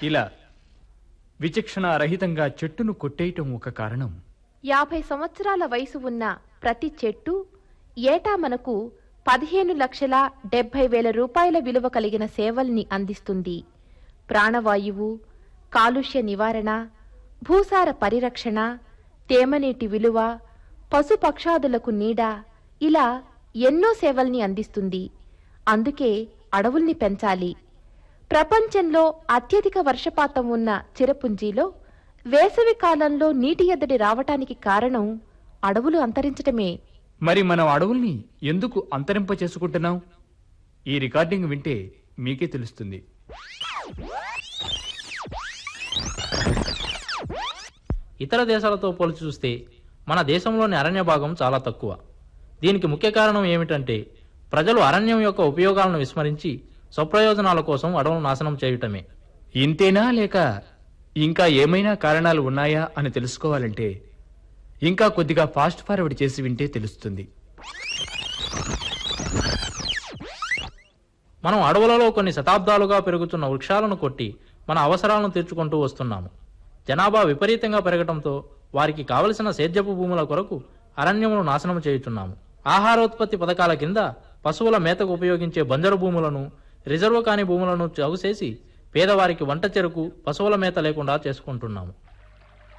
ఇలా విచక్షణ రహితంగా చెట్టును కొట్టేయటం ఒక కారణం యాభై సంవత్సరాల వయసు ఉన్న ప్రతి చెట్టు ఏటా మనకు పదిహేను లక్షల డెబ్బై వేల రూపాయల విలువ కలిగిన సేవల్ని అందిస్తుంది ప్రాణవాయువు కాలుష్య నివారణ భూసార పరిరక్షణ తేమనీటి విలువ పశుపక్షాదులకు నీడ ఇలా ఎన్నో సేవల్ని అందిస్తుంది అందుకే అడవుల్ని పెంచాలి ప్రపంచంలో అత్యధిక వర్షపాతం ఉన్న చిరపుంజీలో వేసవి కాలంలో నీటి ఎద్దడి రావటానికి కారణం అడవులు అంతరించటమే మరి మనం అడవుల్ని ఎందుకు అంతరింప చేసుకుంటున్నాం ఈ రికార్డింగ్ వింటే మీకే తెలుస్తుంది ఇతర దేశాలతో పోల్చి చూస్తే మన దేశంలోని అరణ్య భాగం చాలా తక్కువ దీనికి ముఖ్య కారణం ఏమిటంటే ప్రజలు అరణ్యం యొక్క ఉపయోగాలను విస్మరించి స్వప్రయోజనాల కోసం అడవులను నాశనం చేయుటమే ఇంతేనా లేక ఇంకా ఏమైనా కారణాలు ఉన్నాయా అని తెలుసుకోవాలంటే ఇంకా కొద్దిగా ఫాస్ట్ ఫార్వర్డ్ చేసి వింటే తెలుస్తుంది మనం అడవులలో కొన్ని శతాబ్దాలుగా పెరుగుతున్న వృక్షాలను కొట్టి మన అవసరాలను తీర్చుకుంటూ వస్తున్నాము జనాభా విపరీతంగా పెరగటంతో వారికి కావలసిన సేద్యపు భూముల కొరకు అరణ్యమును నాశనం చేయుచున్నాము ఆహారోత్పత్తి పథకాల కింద పశువుల మేతకు ఉపయోగించే బంజరు భూములను రిజర్వు కాని భూములను చౌసేసి పేదవారికి వంట చెరుకు పశువుల మేత లేకుండా చేసుకుంటున్నాము